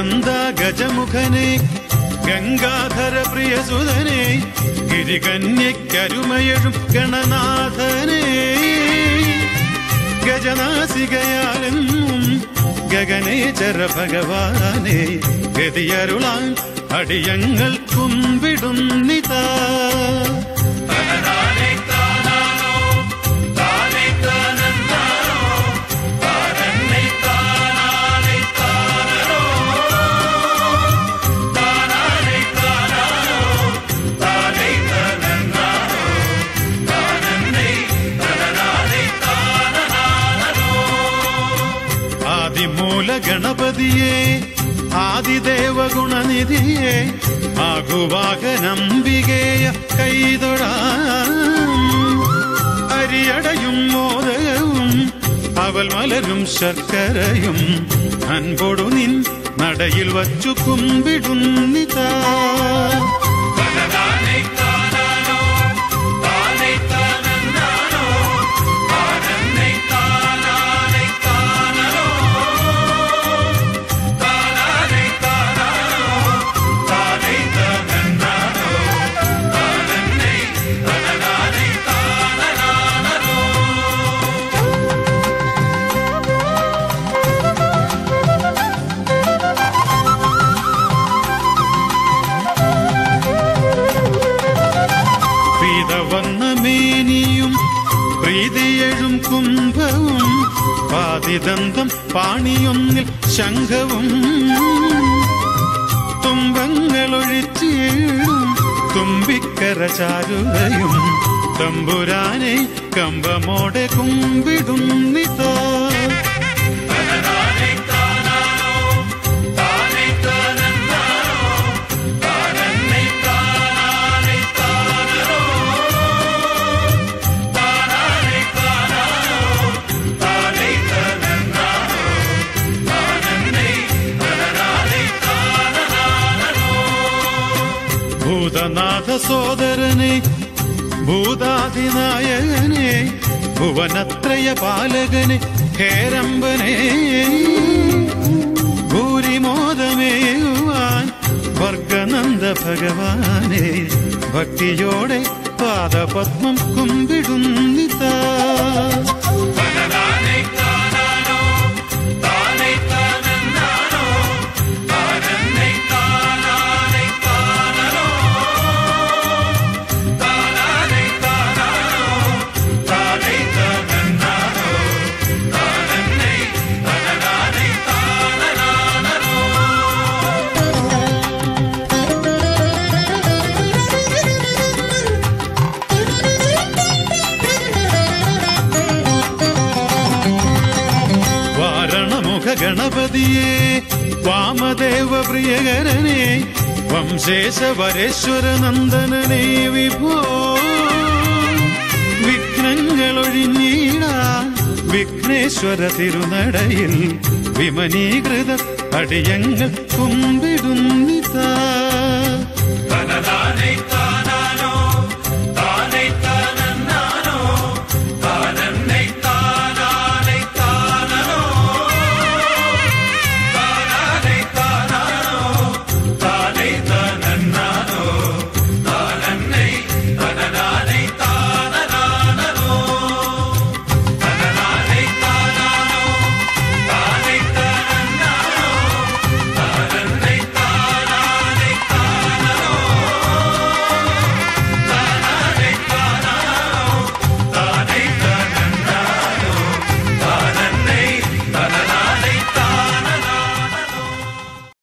ഗജനന്ദ ഗജമുഖനെ ഗംഗാധര പ്രിയസുതനെ ഗിരികന്യക്കരുമയഴും ഗണനാഥനെ ഗജനാസികയാലെന്നും ഗഗനേചര ഭഗവാനെ ഗതിയരുളാൻ അടിയങ്ങൾ കുമ്പിടുന്നിതാ ആദിമൂല ഗണപതിയെ ആദിദേവ ഗുണനിധിയെ ആകുവാകനംബികേയ കൈതൊഴാം അരിയടയും മോദകവും അവൽ മലരും ശർക്കരയും അൻപൊടു നിൻ നടയിൽ വച്ചു കുമ്പിടുന്നിതാ പീതവർണ്ണ മേനിയും പ്രീതിയഴും കുംഭവും പാതിദന്തം പാണിയൊന്നിൽ ശംഖവും തുമ്പങ്ങളൊഴിച്ചിടും തുമ്പിക്കര ചാരുകയും തമ്പുരാനെ കമ്പമോടെ കുമ്പിടുന്നിതോ ഭൂതനാഥ സോദരനെ ഭൂതാധിനായകനെ ഭുവനത്രയ പാലകനെ ഹേരമ്പനെ ഭൂരിമോദമേയുവാൻ വർഗനന്ദ ഭഗവാനെ ഭക്തിയോടെ പാദപത്മം കുമ്പിടുന്നിതാ വാരണമുഖ ഗണപതിയെ വാമദേവ പ്രിയകരനെ വംശേശ വരേശ്വര നന്ദനനെ വിഭോ വിഘ്നങ്ങളൊഴിഞ്ഞീടാൻ വിഘ്നേശ്വര തിരുനടയിൽ വിമനീകൃത അടിയങ്ങൾ കുമ്പിടുന്നിതാ